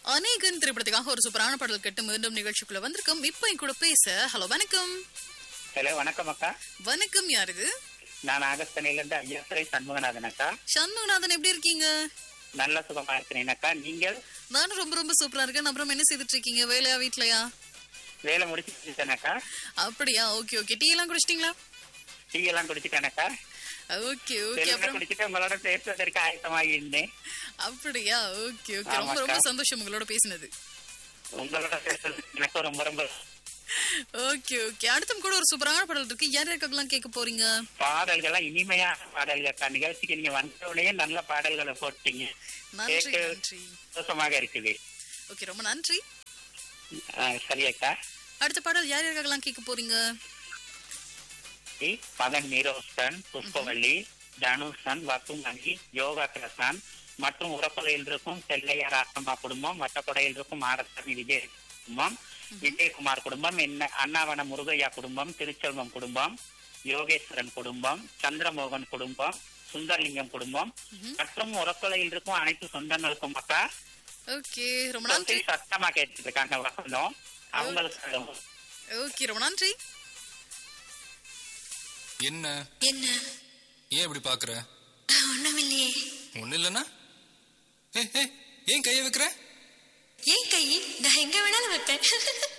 அநேகன் திரைப்படத்துக்காக ஒரு சூப்பரான பாடல் கேட்டு மீண்டும் நிகழ்ச்சிக்குள்ள வந்திருக்கோம் இப்போ என் கூட பேச ஹலோ வணக்கம் ஹலோ வணக்கம் அக்கா வணக்கம் யார் இது நான் ஆகஸ்தனையில இருந்து ஐயாத்துறை சண்முகநாதன் அக்கா சண்முகநாதன் எப்படி இருக்கீங்க நல்ல சுகமா இருக்கிறேன் அக்கா நீங்கள் நானும் ரொம்ப ரொம்ப சூப்பரா இருக்கேன் அப்புறம் என்ன செய்துட்டு இருக்கீங்க வேலையா வீட்லயா வேலை முடிச்சுட்டேன் அக்கா அப்படியா ஓகே ஓகே டீ எல்லாம் குடிச்சிட்டீங்களா டீ எல்லாம் குடிச்சிட்டேன் அக்கா ஓகே ஓகே வேலை அப்புறம் குடிச்சிட்டு உங்களோட பேசுவதற்கு ஆயத்தமாகி இருந்தேன் அப்படியா ஓகே ஓகே ரொம்ப ஆமாக்கா. ரொம்ப சந்தோஷம் உங்களோட பேசினது உங்களோட பேசுறது எனக்கு ரொம்ப ரொம்ப ஓகே ஓகே அடுத்தும் கூட ஒரு சூப்பரான பாடல் இருக்கு யார் யாருக்கெல்லாம் கேட்க போறீங்க பாடல்கள்லாம் இனிமையான பாடல்கள் அக்கா நிகழ்ச்சிக்கு நீங்க வந்தவுடனே நல்ல பாடல்களை போட்டீங்க நன்றி கேட்க நன்றி சந்தோஷமாக இருக்குது ஓகே ரொம்ப நன்றி ஆ, சரி அக்கா அடுத்த பாடல் யார் யாருக்கெல்லாம் கேட்க போறீங்க மதன் நீரோஸ்டன் புஷ்பவள்ளி தனுஷன் வசுமணி யோகா கிருஷ்ணன் மற்றும் உறப்படையில் இருக்கும் செல்லையா ராசம்மா குடும்பம் வட்டப்படையில் இருக்கும் ஆரசாமி விஜய் குடும்பம் விஜயகுமார் குடும்பம் என்ன அண்ணாவன முருகையா குடும்பம் திருச்செல்வம் குடும்பம் யோகேஸ்வரன் குடும்பம் சந்திரமோகன் குடும்பம் சுந்தரலிங்கம் குடும்பம் மற்றும் உறப்படையில் இருக்கும் அனைத்து சொந்தங்களுக்கும் அக்கா ஓகே ரொம்ப நன்றி தொட்டி சத்தமா கேட்டுட்டு இருக்காங்க வசந்தம் அவங்களுக்கு ஓகே ரொம்ப நன்றி என்ன என்ன ஏன் இப்படி பாக்குற ஒண்ணுமில்லையே ஒண்ணு இல்லைன்னா ஏய், ஏய், ஏன் கைய வைக்கிற ஏன் கை நான் எங்க வேணாலும் வைப்பேன்